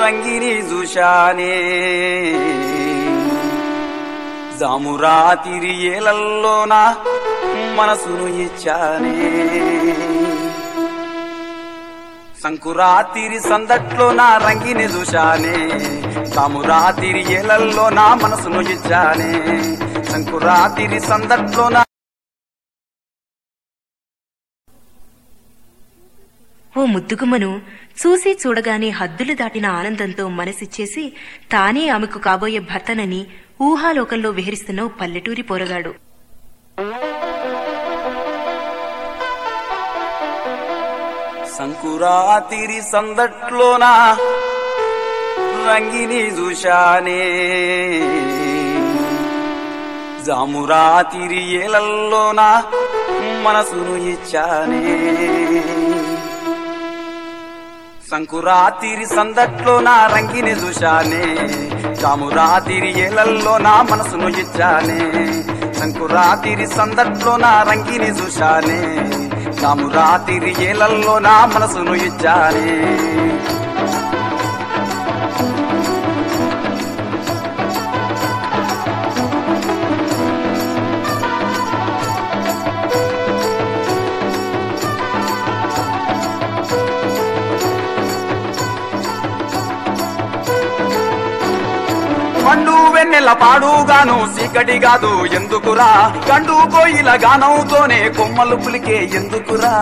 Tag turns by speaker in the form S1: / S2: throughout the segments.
S1: రంగిని చూశానే జామురాతిరి ఏలల్లోన మనసును ఇచ్చానే సంకురాతిరి సందట్లో నా రంగిని చూశానే జామురాతిరి ఏలల్లో నా మనసును ఇచ్చానే సంకురాతిరి సందట్లో నా
S2: ఓ ముద్దుగుమ్మను చూసి చూడగానే హద్దులు దాటిన ఆనందంతో మనసిచ్చేసి తానే ఆమెకు కాబోయే భర్తనని ఊహాలోకంలో విహరిస్తున్న ఓ పల్లెటూరి పోరగాడు
S1: సంకురాతిరి సందట్లోన రంగిని చూశానే జామురాతిరి ఏలల్లోన మనసును ఇచ్చానే సంకురాతిరి సందట్లోన రంగిని చూశానే జామురాతిరి ఏలల్లోన మనసును ఇచ్చానే సంకురాతిరి సందట్లోన రంగిని చూశానే జామురాతిరి ఏలల్లోన మనసును ఇచ్చానే పండు వెన్నెల పాడుగాను సీకటి కాదు ఎందుకురా గండు కోయిల గానంతోనే కొమ్మలు పులికే ఎందుకురా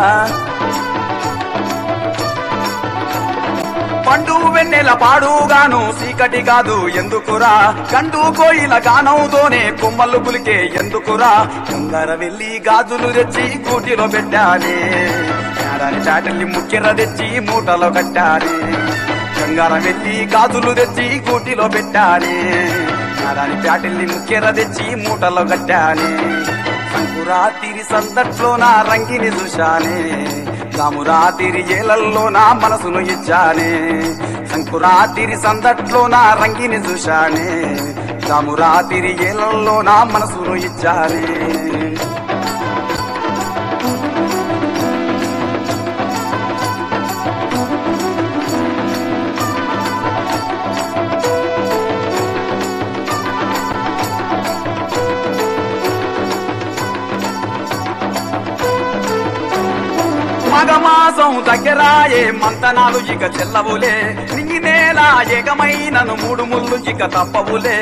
S1: పండు వెన్నెల పాడుగాను సీకటి కాదు ఎందుకురా గండు కోయిల గానంతోనే కొమ్మలు పులికే ఎందుకురా కంగార వెళ్ళి గాజులు తెచ్చి కూటిలో పెట్టాలి ఏడాది చాటల్ని ముక్కెర తెచ్చి మూటలో కట్టాలి కంగార వెళ్ళి గాజులు తెచ్చి కూటిలో పెట్టాలి ఏడాది చాటల్ని ముక్కెర తెచ్చి మూటలో కట్టాలి సంకురాతిరి సందట్లో నా రంగిని చూశానే రామురాతిరి ఏలల్లో నా మనసును ఇచ్చానే సంకురాతిరి సందట్లో నా రంగిని చూశానే రామురాతిరి ఏలల్లో నా మనసును ఇచ్చానే మగమాసం దగ్గరాయే మంతనాలు ఇక చెల్లవులే నింగి నేల ఏకమైనను మూడు ముళ్ళు ఇక తప్పవులే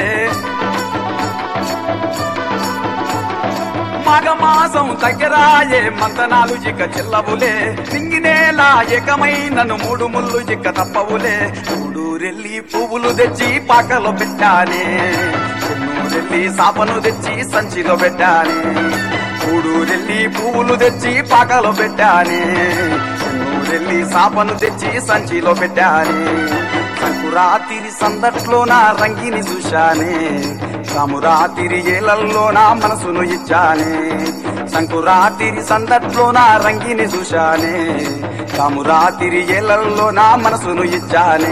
S1: మగమాసం దగ్గరాయే మంతనాలు ఇక చెల్లవులే నింగి నేల ఏకమైనను మూడు ముళ్ళు ఇక తప్పవులే మూడూరెల్లి పువ్వులు తెచ్చి పాకలో పెట్టానే చెన్నూరెల్లి సాపను తెచ్చి సంచిలో పెట్టానే మూడూరెల్లి పువ్వులు తెచ్చి పాకలో పెట్టానే చెన్నూరెల్లి సాపను తెచ్చి సంచిలో పెట్టానే సంకురాతిరి సందట్లో నా రంగిని చూశానే రామురాతిరి ఏలల్లో నా మనసును ఇచ్చానే సంకురాతిరి సందట్లో నా రంగిని చూశానే రామురాతిరి ఏలల్లో నా మనసును ఇచ్చానే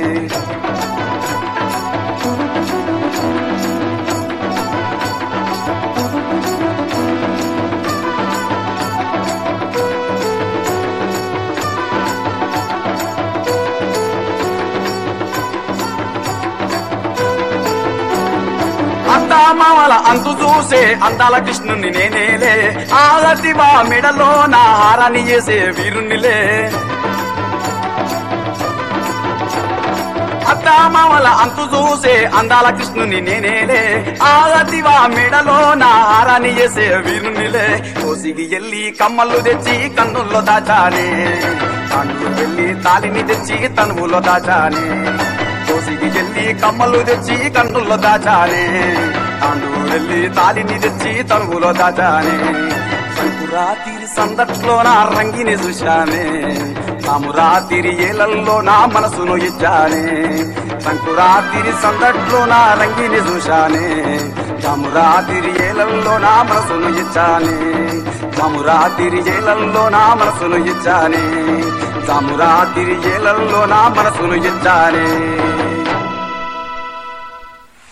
S1: మామల అంతు చూసే అందాల కృష్ణుని నేనేలే ఆగతివా మెడలో నా హారాన్ని చేసే వీరునిలే అత్తామామల అంతు చూసే అందాల కృష్ణుని నేనేలే ఆగతివా మెడలో నా హారాన్ని చేసే వీరునిలే కోసిగి ఎల్లి కమ్మలు తెచ్చి కన్నుల్లో దాచానే కన్ను వెళ్ళి తాలిని తెచ్చి తనువులో దాచానే కోసిగి ఎల్లి కమ్మలు తెచ్చి కన్నుల్లో దాచానే తాండు వెళ్ళి తాలిని తెచ్చి తనువులో దాచానే సంకురాతిరి సందట్లో నా రంగిని చూశానే రామురాతిరి ఏలల్లో నా మనసును ఇచ్చానే సంకురాతిరి సందట్లో నా రంగిని చూశానే రామురాతిరి ఏలల్లో నా మనసును ఇచ్చానే రామురాతిరి ఏలల్లో నా మనసును ఇచ్చానే రామురాతిరి ఏలల్లో నా మనసును ఇచ్చానే